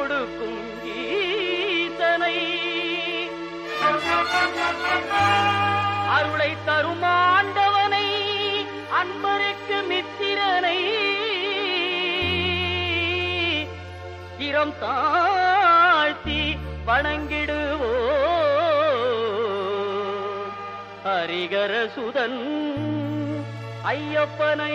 கொடுக்கும் ஈசனை அருளை தரும் ஆண்டவனை அன்பருக்கு மித்திரனை இரம் தாழ்த்தி வணங்கிடுவோ ஹரிகர சுதன் ஐயப்பனை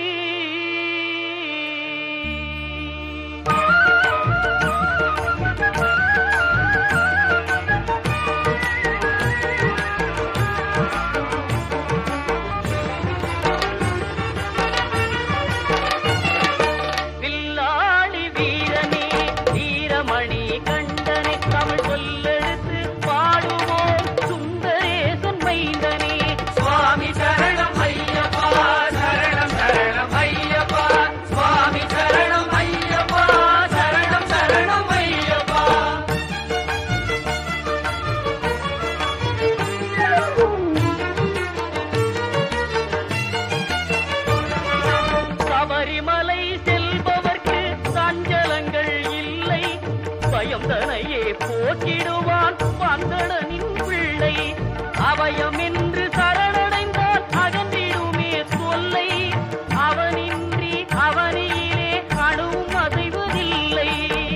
வில்லாளி வீரனே வீரமணி கண்டனை தமிழ் சொல்லெடுத்து பாடுவோம் சுந்தரேசன் மைந்தனே சுவாமி சரணம் ஐயப்பா சரணம் சரணம் ஐயப்பா சுவாமி சரணம் ஐயப்பா சரணம் சரணம் ஐயப்பா சபரிமலை செல்பவர்க்கு சஞ்சலங்கள் இல்லை பயம் தனையே போக்கிடுவான் பந்தடனின் பிள்ளை அவயம் என்று சரணடைந்தால் அகன்றிடுமே தொல்லை அவனின்றி அவனியிலே அணுவும் அசைவதில்லை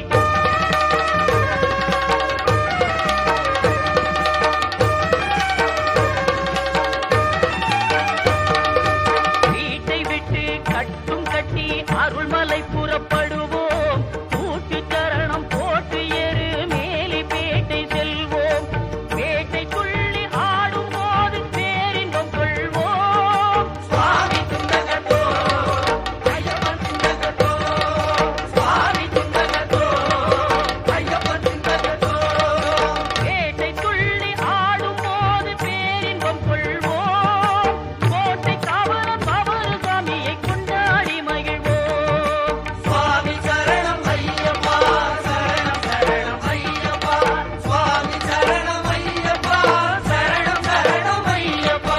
வீட்டை விட்டு கட்டும் கட்டி அருள்மலை புறப்படுவோம் கூட்டு சரணம் போட்டு ஏறு மேலி பேட்டை செல்வோம் பேட்டை துள்ளி ஆடும் போது பேரின்பம் கொள்வோம் சுவாமி துண்டகத்தோ ஐயப்பன் துண்டகத்தோ சுவாமி துண்டகத்தோ ஐயப்பன் துண்டகத்தோ பேட்டை துள்ளி ஆடும் போது பேரின்பம் கொள்வோம் கோட்டை காவலன் பவரு சாமியை கொண்டாடி மகிழ்வோம் சுவாமி சரணம் ஐயப்பா சரணம் சரணம் ஐயப்பா சுவாமி சரணம் ஐயப்பா சரணம் சரணம் ஐயப்பா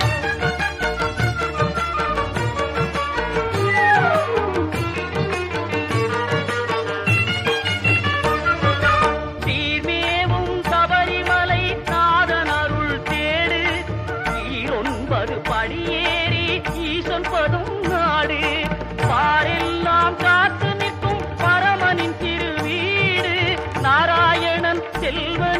சீர்மேவும் சபரிமலை நாதன் அருள் தேடு ஈரொன்பது படியேறி ஈசன் பதும் நாடு பாரெல்லாம் காத்து நிற்கும் பரமனின் திருவீடு நாராயணன் செல்வன்